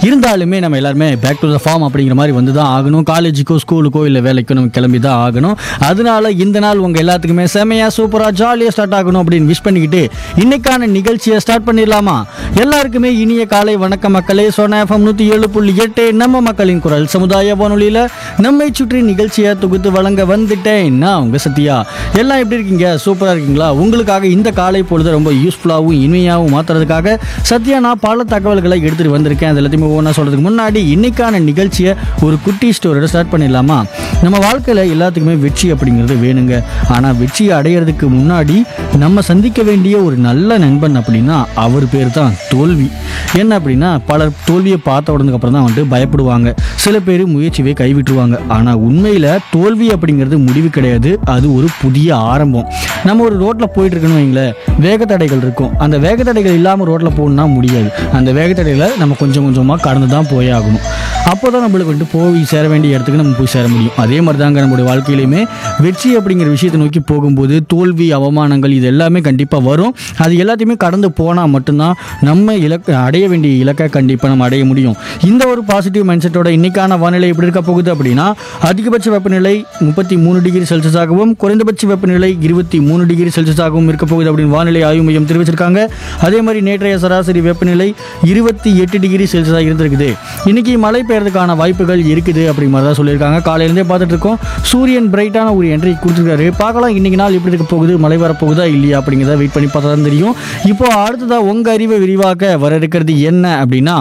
இருந்தாலுமே நம்ம எல்லாருமே பேக் டு த ஃபார்ம் அப்படிங்கிற மாதிரி வந்து தான் ஆகணும் காலேஜுக்கோ ஸ்கூலுக்கோ இல்லை வேலைக்கோ நம்ம கிளம்பி தான் ஆகணும் அதனால இந்த நாள் உங்கள் எல்லாத்துக்குமே செமையாக சூப்பராக ஜாலியாக ஸ்டார்ட் ஆகணும் அப்படின்னு விஷ் பண்ணிக்கிட்டு இன்னைக்கான நிகழ்ச்சியை ஸ்டார்ட் பண்ணிடலாமா எல்லாருக்குமே இனிய காலை வணக்கம் மக்களே சோனா எஃப்எம் நூற்றி ஏழு புள்ளி எட்டு நம்ம மக்களின் குரல் சமுதாய வானொலியில் நம்மை சுற்றி நிகழ்ச்சியை தொகுத்து வழங்க வந்துட்டேன் நான் உங்கள் சத்யா எல்லாம் எப்படி இருக்கீங்க சூப்பராக இருக்கீங்களா உங்களுக்காக இந்த காலை பொழுது ரொம்ப யூஸ்ஃபுல்லாகவும் இனிமையாகவும் மாற்றுறதுக்காக சத்யா நான் பல தகவல்களை எடுத்துகிட்டு வந்திருக்கேன் அது எல்லாத்தையுமே ஒவ்வொன்றா சொல்கிறதுக்கு முன்னாடி இன்னைக்கான நிகழ்ச்சியை ஒரு குட்டி ஸ்டோரியோட ஸ்டார்ட் பண்ணிடலாமா நம்ம வாழ்க்கையில் எல்லாத்துக்குமே வெற்றி அப்படிங்கிறது வேணுங்க ஆனால் வெற்றியை அடையிறதுக்கு முன்னாடி நம்ம சந்திக்க வேண்டிய ஒரு நல்ல நண்பன் அப்படின்னா அவர் பேர் தான் தோல்வி என்ன அப்படின்னா பலர் தோல்வியை பார்த்த உடனே அப்புறம் தான் வந்துட்டு பயப்படுவாங்க சில பேர் முயற்சியை கைவிட்டுருவாங்க ஆனால் உண்மையில் தோல்வி அப்படிங்கிறது முடிவு கிடையாது அது ஒரு புதிய ஆரம்பம் நம்ம ஒரு ரோட்டில் போயிட்டு இருக்கணும் வைங்களேன் வேகத்தடைகள் இருக்கும் அந்த வேகத்தடைகள் இல்லாமல் ரோட்டில் போகணும்னா முடியாது அந்த வேகத்தடைகளை நம்ம கொஞ்சம் கொஞ்சமாக கடந்து தான் போயே ஆகணும் அப்போ தான் நம்மளுக்கு வந்துட்டு போய் சேர வேண்டிய இடத்துக்கு நம்ம போய் சேர முடியும் அதே மாதிரி தாங்க நம்மளுடைய வாழ்க்கையிலையுமே வெற்றி அப்படிங்கிற விஷயத்தை நோக்கி போகும்போது தோல்வி அவமானங்கள் இது எல்லாமே கண்டிப்பாக வரும் அது எல்லாத்தையுமே கடந்து போனால் மட்டும்தான் நம்ம இலக்கு அடைய வேண்டிய இலக்கை கண்டிப்பாக நம்ம அடைய முடியும் இந்த ஒரு பாசிட்டிவ் மைண்ட் செட்டோட இன்னைக்கான வானிலை எப்படி இருக்க போகுது அப்படின்னா அதிகபட்ச வெப்பநிலை முப்பத்தி மூணு டிகிரி செல்சியஸாகவும் குறைந்தபட்ச வெப்பநிலை இருபத்தி மூணு டிகிரி செல்சியஸாகவும் இருக்க போகுது அப்படின்னு வானிலை ஆய்வு மையம் தெரிவிச்சிருக்காங்க அதே மாதிரி நேற்றைய சராசரி வெப்பநிலை இருபத்தி எட்டு டிகிரி செல்சியஸாக இருந்திருக்குது இன்னைக்கு மழை பெய்யறதுக்கான வாய்ப்புகள் இருக்குது அப்படிங்கிற மாதிரி தான் சொல்லியிருக்காங்க காலையிலேருந்தே பார்த்துட்டு இருக்கோம் சூரியன் பிரைட்டான ஒரு என்ட்ரி கொடுத்துருக்காரு பார்க்கலாம் இன்னைக்கு நாள் எப்படி இருக்க போகுது மழை வரப்போகுதா இல்லையா அப்படிங்கிறத வெயிட் பண்ணி பார்த்தா தான் தெரியும் இப்போ அடுத்ததா உங்க அறிவை விரிவாக்க வர இருக்கிறது என்ன அப்படின்னா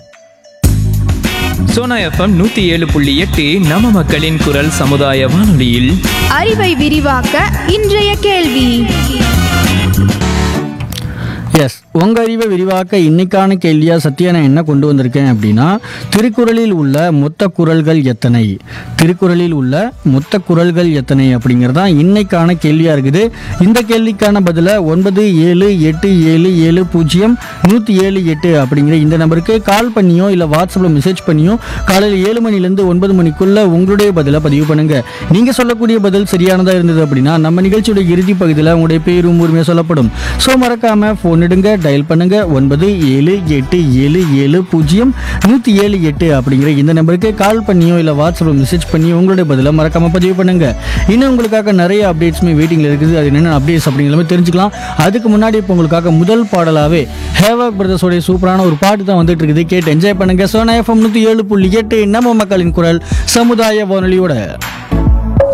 சோனா எஃப்எம் நூத்தி ஏழு புள்ளி எட்டு நம்ம மக்களின் குரல் சமுதாய வானொலியில் அறிவை விரிவாக்க இன்றைய கேள்வி எஸ் உங்க அறிவை விரிவாக்க இன்னைக்கான கேள்வியா சத்யா நான் என்ன கொண்டு வந்திருக்கேன் அப்படின்னா திருக்குறளில் உள்ள மொத்த குறள்கள் எத்தனை திருக்குறளில் உள்ள மொத்த குறள்கள் எத்தனை அப்படிங்கிறது தான் இன்னைக்கான கேள்வியா இருக்குது இந்த கேள்விக்கான பதிலை ஒன்பது ஏழு எட்டு ஏழு ஏழு பூஜ்ஜியம் நூற்றி ஏழு எட்டு அப்படிங்கிற இந்த நம்பருக்கு கால் பண்ணியோ இல்லை வாட்ஸ்அப்பில் மெசேஜ் பண்ணியோ காலையில் ஏழு மணிலேருந்து ஒன்பது மணிக்குள்ள உங்களுடைய பதிலை பதிவு பண்ணுங்க நீங்க சொல்லக்கூடிய பதில் சரியானதா இருந்தது அப்படின்னா நம்ம நிகழ்ச்சியோட இறுதி பகுதியில் உங்களுடைய பேரும் உரிமையாக சொல்லப்படும் ஸோ மறக்காம ஃபோன் எடுங்க டயல் பண்ணுங்க ஒன்பது ஏழு எட்டு ஏழு ஏழு பூஜ்ஜியம் நூற்றி ஏழு எட்டு அப்படிங்கிற இந்த நம்பருக்கு கால் பண்ணியோ இல்லை வாட்ஸ்அப்பில் மெசேஜ் பண்ணியோ உங்களுடைய பதிலை மறக்காம பதிவு பண்ணுங்க இன்னும் உங்களுக்காக நிறைய அப்டேட்ஸுமே வெயிட்டிங்கில் இருக்குது அது என்னென்ன அப்டேட்ஸ் அப்படிங்கிற மாதிரி தெரிஞ்சுக்கலாம் அதுக்கு முன்னாடி இப்போ உங்களுக்காக முதல் பாடலாவே ஹேவாக் பிரதர்ஸோடைய சூப்பரான ஒரு பாட்டு தான் வந்துட்டு இருக்குது கேட்டு என்ஜாய் பண்ணுங்க சோனா எஃப்எம் நூற்றி ஏழு புள்ளி எட்டு நம்ம மக்களின் குரல் சமுதாய வானொலியோட